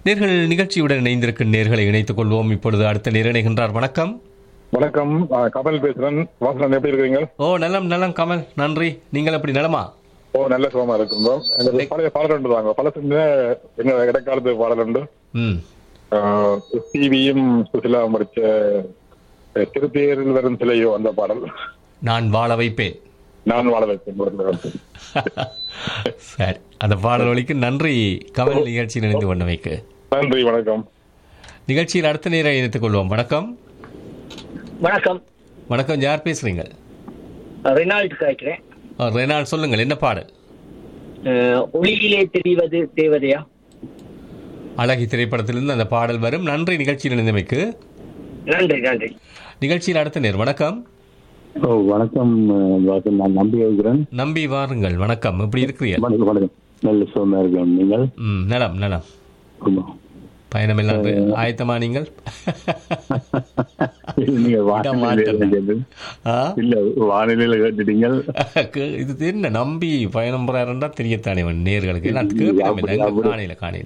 நேர்கள் நிகழ்ச்சியுடன் இணைந்திருக்கும் நேர்களை இணைத்துக் கொள்வோம் இப்பொழுது அடுத்த நேர் இணைகின்றார் வணக்கம் வணக்கம் ஆ, கமல் பேசுறேன் வாசன் எப்படி இருக்கீங்க ஓ நலம் நலம் கமல் நன்றி நீங்கள் எப்படி நலமா ஓ நல்ல சுகமா இருக்குங்க எனக்கு பழைய பாடல் உண்டு தாங்க பல எங்க இடைக்காலத்து பாடல் உண்டு ம் டிவியும் சுசிலா முடிச்ச அஹ், திருப்பேரில் வரும் சிலையோ அந்த பாடல் நான் வாழ வைப்பேன் நான் வாழ வைப்பேன் ஒரு வந்து. சரி அந்த பாடல் வழிக்கு நன்றி கமல் நிகழ்ச்சியில் இணைந்து கொண்டமைக்கு நன்றி வணக்கம் நிகழ்ச்சியில் அடுத்த நேரை இணைத்துக் கொள்வோம் வணக்கம் வணக்கம் வணக்கம் யார் பேசுறீங்க ரெனால்ட் காய்க்கிறேன் ஆ, ரெனால்ட் சொல்லுங்கள் என்ன பாடல் அஹ், ஒளியிலே தெரிவது தேவதையா அழகி திரைப்படத்திலிருந்து அந்த பாடல் வரும் நன்றி நிகழ்ச்சியில் இணைந்தமைக்கு நன்றி நன்றி நிகழ்ச்சியில் அடுத்த நேர் வணக்கம் ஓ வணக்கம் அஹ், வாசன் நான் நம்பி வைக்கிறேன் நம்பி வாருங்கள் வணக்கம் எப்படி இருக்கிறீர்கள் வணக்கம் வணக்கம் நல்ல சுகமா இருக்கேன் நீங்கள் ம் நலம் நலம் ஆமா. பயணம் எல்லாம் ஆயத்தமா நீங்கள் நீங்க இடம் வானிலையில மாற்றம். கேட்டு ஆ? இல்ல வானிலையில கேட்டுட்டீங்கள் இது என்ன நம்பி பயணம் போறாருன்னா தெரியத்தானே நேர்களுக்கு நான் கேட்கிறேன் அப்படி- அப்படி- காணையில காணையில